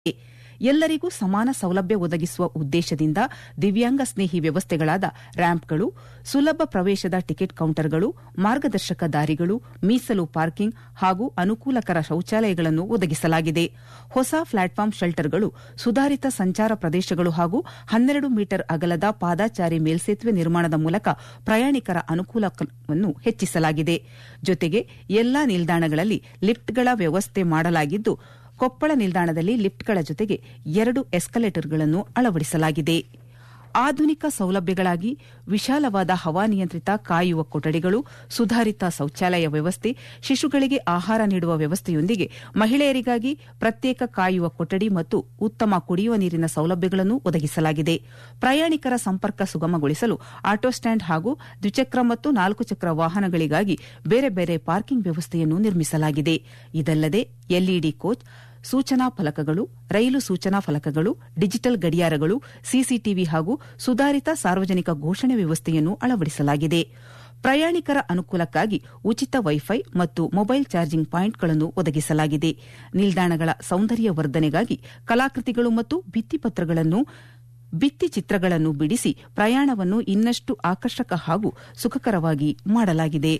ಎಲ್ಲರಿಗೂ ಸಮಾನ ಸೌಲಭ್ಯ ಒದಗಿಸುವ ಉದ್ದೇಶದಿಂದ ದಿವ್ಯಾಂಗ ಸ್ನೇಹಿ ವ್ಯವಸ್ಥೆಗಳಾದ ರ್ಯಾಂಪ್ಗಳು ಸುಲಭ ಪ್ರವೇಶದ ಟಿಕೆಟ್ ಕೌಂಟರ್ಗಳು ಮಾರ್ಗದರ್ಶಕ ದಾರಿಗಳು ಮೀಸಲು ಪಾರ್ಕಿಂಗ್ ಹಾಗೂ ಅನುಕೂಲಕರ ಶೌಚಾಲಯಗಳನ್ನು ಒದಗಿಸಲಾಗಿದೆ ಹೊಸ ಪ್ಲಾಟ್ಫಾರ್ಮ್ ಶೆಲ್ಟರ್ಗಳು ಸುಧಾರಿತ ಸಂಚಾರ ಪ್ರದೇಶಗಳು ಹಾಗೂ ಹನ್ನೆರಡು ಮೀಟರ್ ಅಗಲದ ಪಾದಾಚಾರಿ ಮೇಲ್ಸೇತುವೆ ನಿರ್ಮಾಣದ ಮೂಲಕ ಪ್ರಯಾಣಿಕರ ಅನುಕೂಲವನ್ನು ಹೆಚ್ಚಿಸಲಾಗಿದೆ ಜೊತೆಗೆ ಎಲ್ಲಾ ನಿಲ್ದಾಣಗಳಲ್ಲಿ ಲಿಫ್ಟ್ಗಳ ವ್ಯವಸ್ಥೆ ಮಾಡಲಾಗಿದ್ದು ಕೊಪ್ಪಳ ನಿಲ್ದಾಣದಲ್ಲಿ ಲಿಫ್ಟ್ಗಳ ಜೊತೆಗೆ ಎರಡು ಎಸ್ಕಲೇಟರ್ಗಳನ್ನು ಅಳವಡಿಸಲಾಗಿದೆ ಆಧುನಿಕ ಸೌಲಭ್ಯಗಳಾಗಿ ವಿಶಾಲವಾದ ಹವಾನಿಯಂತ್ರಿತ ಕಾಯುವ ಕೊಠಡಿಗಳು ಸುಧಾರಿತ ಶೌಚಾಲಯ ವ್ಯವಸ್ಥೆ ಶಿಶುಗಳಿಗೆ ಆಹಾರ ನೀಡುವ ವ್ಯವಸ್ಥೆಯೊಂದಿಗೆ ಮಹಿಳೆಯರಿಗಾಗಿ ಪ್ರತ್ಯೇಕ ಕಾಯುವ ಕೊಠಡಿ ಮತ್ತು ಉತ್ತಮ ಕುಡಿಯುವ ನೀರಿನ ಸೌಲಭ್ಯಗಳನ್ನು ಒದಗಿಸಲಾಗಿದೆ ಪ್ರಯಾಣಿಕರ ಸಂಪರ್ಕ ಸುಗಮಗೊಳಿಸಲು ಆಟೋ ಸ್ಟ್ಯಾಂಡ್ ಹಾಗೂ ದ್ವಿಚಕ್ರ ಮತ್ತು ನಾಲ್ಕು ಚಕ್ರ ವಾಹನಗಳಿಗಾಗಿ ಬೇರೆ ಬೇರೆ ಪಾರ್ಕಿಂಗ್ ವ್ಯವಸ್ಥೆಯನ್ನು ನಿರ್ಮಿಸಲಾಗಿದೆ ಇದಲ್ಲದೆ ಎಲ್ಇಡಿ ಕೋಚ್ ಸೂಚನಾ ಫಲಕಗಳು ರೈಲು ಸೂಚನಾ ಫಲಕಗಳು ಡಿಜಿಟಲ್ ಗಡಿಯಾರಗಳು ಸಿಸಿಟಿವಿ ಹಾಗೂ ಸುಧಾರಿತ ಸಾರ್ವಜನಿಕ ಘೋಷಣೆ ವ್ಯವಸ್ಥೆಯನ್ನು ಅಳವಡಿಸಲಾಗಿದೆ ಪ್ರಯಾಣಿಕರ ಅನುಕೂಲಕ್ಕಾಗಿ ಉಚಿತ ವೈಫೈ ಮತ್ತು ಮೊಬೈಲ್ ಚಾರ್ಜಿಂಗ್ ಪಾಯಿಂಟ್ಗಳನ್ನು ಒದಗಿಸಲಾಗಿದೆ ನಿಲ್ದಾಣಗಳ ಸೌಂದರ್ಯ ವರ್ಧನೆಗಾಗಿ ಕಲಾಕೃತಿಗಳು ಮತ್ತು ಭಿತ್ತಿಪತ್ರಗಳನ್ನು ಭಿತ್ತಿ ಚಿತ್ರಗಳನ್ನು ಬಿಡಿಸಿ ಪ್ರಯಾಣವನ್ನು ಇನ್ನಷ್ಟು ಆಕರ್ಷಕ ಹಾಗೂ ಸುಖಕರವಾಗಿ ಮಾಡಲಾಗಿದೆ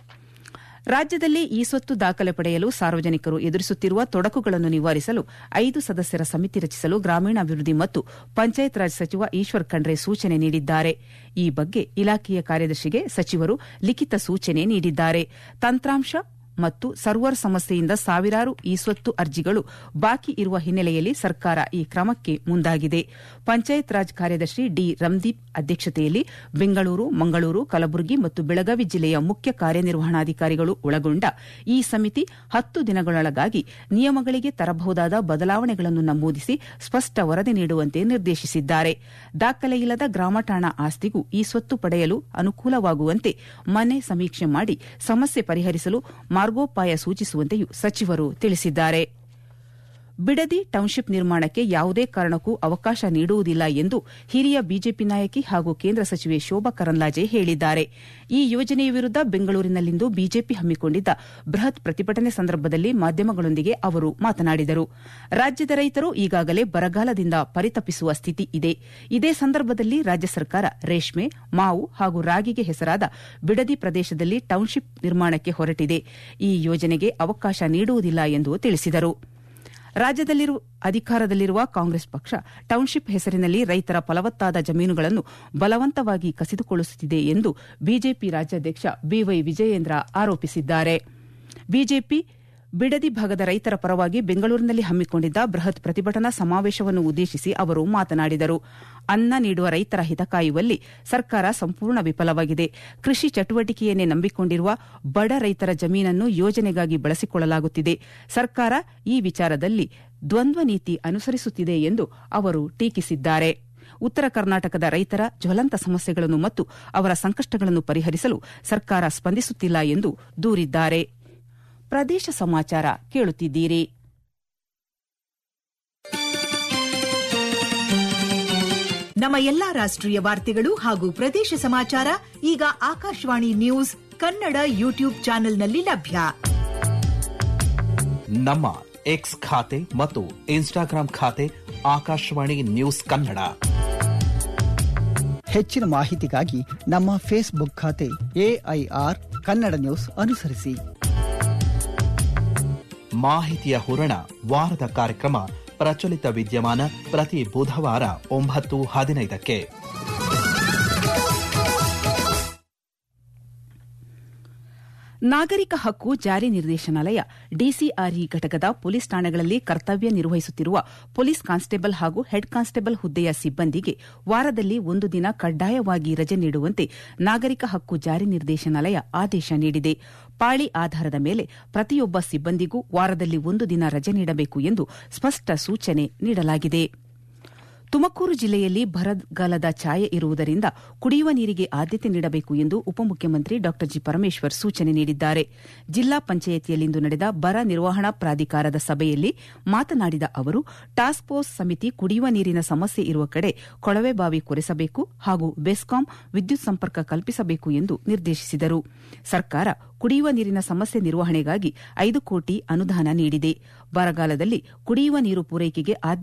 ರಾಜ್ಯದಲ್ಲಿ ಈ ಸ್ವತ್ತು ದಾಖಲೆ ಪಡೆಯಲು ಸಾರ್ವಜನಿಕರು ಎದುರಿಸುತ್ತಿರುವ ತೊಡಕುಗಳನ್ನು ನಿವಾರಿಸಲು ಐದು ಸದಸ್ಯರ ಸಮಿತಿ ರಚಿಸಲು ಗ್ರಾಮೀಣಾಭಿವೃದ್ಧಿ ಮತ್ತು ಪಂಚಾಯತ್ ರಾಜ್ ಸಚಿವ ಈಶ್ವರ್ ಖಂಡ್ರೆ ಸೂಚನೆ ನೀಡಿದ್ದಾರೆ ಈ ಬಗ್ಗೆ ಇಲಾಖೆಯ ಕಾರ್ಯದರ್ಶಿಗೆ ಸಚಿವರು ಲಿಖಿತ ಸೂಚನೆ ನೀಡಿದ್ದಾರೆ ತಂತ್ರಾಂಶ ಮತ್ತು ಸರ್ವರ್ ಸಮಸ್ಯೆಯಿಂದ ಸಾವಿರಾರು ಈ ಸ್ವತ್ತು ಅರ್ಜಿಗಳು ಬಾಕಿ ಇರುವ ಹಿನ್ನೆಲೆಯಲ್ಲಿ ಸರ್ಕಾರ ಈ ಕ್ರಮಕ್ಕೆ ಮುಂದಾಗಿದೆ ಪಂಚಾಯತ್ ರಾಜ್ ಕಾರ್ಯದರ್ಶಿ ಡಿ ರಂದೀಪ್ ಅಧ್ಯಕ್ಷತೆಯಲ್ಲಿ ಬೆಂಗಳೂರು ಮಂಗಳೂರು ಕಲಬುರಗಿ ಮತ್ತು ಬೆಳಗಾವಿ ಜಿಲ್ಲೆಯ ಮುಖ್ಯ ಕಾರ್ಯನಿರ್ವಹಣಾಧಿಕಾರಿಗಳು ಒಳಗೊಂಡ ಈ ಸಮಿತಿ ಹತ್ತು ದಿನಗಳೊಳಗಾಗಿ ನಿಯಮಗಳಿಗೆ ತರಬಹುದಾದ ಬದಲಾವಣೆಗಳನ್ನು ನಮೂದಿಸಿ ಸ್ಪಷ್ಟ ವರದಿ ನೀಡುವಂತೆ ನಿರ್ದೇಶಿಸಿದ್ದಾರೆ ದಾಖಲೆಯಿಲ್ಲದ ಗ್ರಾಮಠಾಣಾ ಆಸ್ತಿಗೂ ಈ ಸ್ವತ್ತು ಪಡೆಯಲು ಅನುಕೂಲವಾಗುವಂತೆ ಮನೆ ಸಮೀಕ್ಷೆ ಮಾಡಿ ಸಮಸ್ಯೆ ಪರಿಹರಿಸಲು ಮಾರ್ಗೋಪಾಯ ಸೂಚಿಸುವಂತೆಯೂ ಸಚಿವರು ತಿಳಿಸಿದ್ದಾರೆ ಬಿಡದಿ ಟೌನ್ಶಿಪ್ ನಿರ್ಮಾಣಕ್ಕೆ ಯಾವುದೇ ಕಾರಣಕ್ಕೂ ಅವಕಾಶ ನೀಡುವುದಿಲ್ಲ ಎಂದು ಹಿರಿಯ ಬಿಜೆಪಿ ನಾಯಕಿ ಹಾಗೂ ಕೇಂದ್ರ ಸಚಿವೆ ಶೋಭಾ ಕರಂದ್ಲಾಜೆ ಹೇಳಿದ್ದಾರೆ ಈ ಯೋಜನೆಯ ವಿರುದ್ದ ಬೆಂಗಳೂರಿನಲ್ಲಿಂದು ಬಿಜೆಪಿ ಹಮ್ಮಿಕೊಂಡಿದ್ದ ಬೃಹತ್ ಪ್ರತಿಭಟನೆ ಸಂದರ್ಭದಲ್ಲಿ ಮಾಧ್ಯಮಗಳೊಂದಿಗೆ ಅವರು ಮಾತನಾಡಿದರು ರಾಜ್ಯದ ರೈತರು ಈಗಾಗಲೇ ಬರಗಾಲದಿಂದ ಪರಿತಪಿಸುವ ಸ್ಥಿತಿ ಇದೆ ಇದೇ ಸಂದರ್ಭದಲ್ಲಿ ರಾಜ್ಯ ಸರ್ಕಾರ ರೇಷ್ಮೆ ಮಾವು ಹಾಗೂ ರಾಗಿಗೆ ಹೆಸರಾದ ಬಿಡದಿ ಪ್ರದೇಶದಲ್ಲಿ ಟೌನ್ಶಿಪ್ ನಿರ್ಮಾಣಕ್ಕೆ ಹೊರಟಿದೆ ಈ ಯೋಜನೆಗೆ ಅವಕಾಶ ನೀಡುವುದಿಲ್ಲ ಎಂದು ತಿಳಿಸಿದರು ರಾಜ್ಯದಲ್ಲಿರುವ ಅಧಿಕಾರದಲ್ಲಿರುವ ಕಾಂಗ್ರೆಸ್ ಪಕ್ಷ ಟೌನ್ಶಿಪ್ ಹೆಸರಿನಲ್ಲಿ ರೈತರ ಫಲವತ್ತಾದ ಜಮೀನುಗಳನ್ನು ಬಲವಂತವಾಗಿ ಕಸಿದುಕೊಳ್ಳುತ್ತಿದೆ ಎಂದು ಬಿಜೆಪಿ ರಾಜ್ಯಾಧ್ಯಕ್ಷ ಬಿವೈ ವಿಜಯೇಂದ್ರ ಆರೋಪಿಸಿದ್ದಾರೆ ಬಿಜೆಪಿ ಬಿಡದಿ ಭಾಗದ ರೈತರ ಪರವಾಗಿ ಬೆಂಗಳೂರಿನಲ್ಲಿ ಹಮ್ಮಿಕೊಂಡಿದ್ದ ಬೃಹತ್ ಪ್ರತಿಭಟನಾ ಸಮಾವೇಶವನ್ನು ಉದ್ದೇಶಿಸಿ ಅವರು ಮಾತನಾಡಿದರು ಅನ್ನ ನೀಡುವ ರೈತರ ಹಿತ ಕಾಯುವಲ್ಲಿ ಸರ್ಕಾರ ಸಂಪೂರ್ಣ ವಿಫಲವಾಗಿದೆ ಕೃಷಿ ಚಟುವಟಿಕೆಯನ್ನೇ ನಂಬಿಕೊಂಡಿರುವ ಬಡ ರೈತರ ಜಮೀನನ್ನು ಯೋಜನೆಗಾಗಿ ಬಳಸಿಕೊಳ್ಳಲಾಗುತ್ತಿದೆ ಸರ್ಕಾರ ಈ ವಿಚಾರದಲ್ಲಿ ದ್ವಂದ್ವ ನೀತಿ ಅನುಸರಿಸುತ್ತಿದೆ ಎಂದು ಅವರು ಟೀಕಿಸಿದ್ದಾರೆ ಉತ್ತರ ಕರ್ನಾಟಕದ ರೈತರ ಜ್ವಲಂತ ಸಮಸ್ಯೆಗಳನ್ನು ಮತ್ತು ಅವರ ಸಂಕಷ್ಟಗಳನ್ನು ಪರಿಹರಿಸಲು ಸರ್ಕಾರ ಸ್ಪಂದಿಸುತ್ತಿಲ್ಲ ಎಂದು ದೂರಿದ್ದಾರೆ ಪ್ರದೇಶ ಸಮಾಚಾರ ಕೇಳುತ್ತಿದ್ದೀರಿ ನಮ್ಮ ಎಲ್ಲಾ ರಾಷ್ಟ್ರೀಯ ವಾರ್ತೆಗಳು ಹಾಗೂ ಪ್ರದೇಶ ಸಮಾಚಾರ ಈಗ ಆಕಾಶವಾಣಿ ನ್ಯೂಸ್ ಕನ್ನಡ ಯೂಟ್ಯೂಬ್ ಚಾನೆಲ್ನಲ್ಲಿ ಲಭ್ಯ ನಮ್ಮ ಎಕ್ಸ್ ಖಾತೆ ಮತ್ತು ಇನ್ಸ್ಟಾಗ್ರಾಂ ಖಾತೆ ಆಕಾಶವಾಣಿ ನ್ಯೂಸ್ ಕನ್ನಡ ಹೆಚ್ಚಿನ ಮಾಹಿತಿಗಾಗಿ ನಮ್ಮ ಫೇಸ್ಬುಕ್ ಖಾತೆ ಎಐಆರ್ ಕನ್ನಡ ನ್ಯೂಸ್ ಅನುಸರಿಸಿ ಮಾಹಿತಿಯ ಹೂರಣ ವಾರದ ಕಾರ್ಯಕ್ರಮ ಪ್ರಚಲಿತ ವಿದ್ಯಮಾನ ಪ್ರತಿ ಬುಧವಾರ ಒಂಬತ್ತು ಹದಿನೈದಕ್ಕೆ ನಾಗರಿಕ ಹಕ್ಕು ಜಾರಿ ನಿರ್ದೇಶನಾಲಯ ಡಿಸಿಆರ್ಇ ಘಟಕದ ಪೊಲೀಸ್ ಠಾಣೆಗಳಲ್ಲಿ ಕರ್ತವ್ಯ ನಿರ್ವಹಿಸುತ್ತಿರುವ ಪೊಲೀಸ್ ಕಾನ್ಸ್ಟೇಬಲ್ ಹಾಗೂ ಹೆಡ್ ಕಾನ್ಸ್ಟೇಬಲ್ ಹುದ್ದೆಯ ಸಿಬ್ಬಂದಿಗೆ ವಾರದಲ್ಲಿ ಒಂದು ದಿನ ಕಡ್ಡಾಯವಾಗಿ ರಜೆ ನೀಡುವಂತೆ ನಾಗರಿಕ ಹಕ್ಕು ಜಾರಿ ನಿರ್ದೇಶನಾಲಯ ಆದೇಶ ನೀಡಿದೆ ಪಾಳಿ ಆಧಾರದ ಮೇಲೆ ಪ್ರತಿಯೊಬ್ಬ ಸಿಬ್ಬಂದಿಗೂ ವಾರದಲ್ಲಿ ಒಂದು ದಿನ ರಜೆ ನೀಡಬೇಕು ಎಂದು ಸ್ಪಷ್ಟ ಸೂಚನೆ ನೀಡಲಾಗಿದೆ ತುಮಕೂರು ಜಿಲ್ಲೆಯಲ್ಲಿ ಬರಗಾಲದ ಛಾಯೆ ಇರುವುದರಿಂದ ಕುಡಿಯುವ ನೀರಿಗೆ ಆದ್ಯತೆ ನೀಡಬೇಕು ಎಂದು ಉಪಮುಖ್ಯಮಂತ್ರಿ ಡಾ ಜಿ ಪರಮೇಶ್ವರ್ ಸೂಚನೆ ನೀಡಿದ್ದಾರೆ ಜಿಲ್ಲಾ ಪಂಚಾಯಿತಿಯಲ್ಲಿಂದು ನಡೆದ ಬರ ನಿರ್ವಹಣಾ ಪ್ರಾಧಿಕಾರದ ಸಭೆಯಲ್ಲಿ ಮಾತನಾಡಿದ ಅವರು ಟಾಸ್ಕ್ ಫೋರ್ಸ್ ಸಮಿತಿ ಕುಡಿಯುವ ನೀರಿನ ಸಮಸ್ಯೆ ಇರುವ ಕಡೆ ಕೊಳವೆ ಬಾವಿ ಕೊರೆಸಬೇಕು ಹಾಗೂ ಬೆಸ್ಕಾಂ ವಿದ್ಯುತ್ ಸಂಪರ್ಕ ಕಲ್ಪಿಸಬೇಕು ಎಂದು ನಿರ್ದೇಶಿಸಿದರು ಸರ್ಕಾರ ಕುಡಿಯುವ ನೀರಿನ ಸಮಸ್ಯೆ ನಿರ್ವಹಣೆಗಾಗಿ ಐದು ಕೋಟಿ ಅನುದಾನ ನೀಡಿದೆ ಬರಗಾಲದಲ್ಲಿ ಕುಡಿಯುವ ನೀರು ಪೂರೈಕೆಗೆ ಆದ್ಯತೆ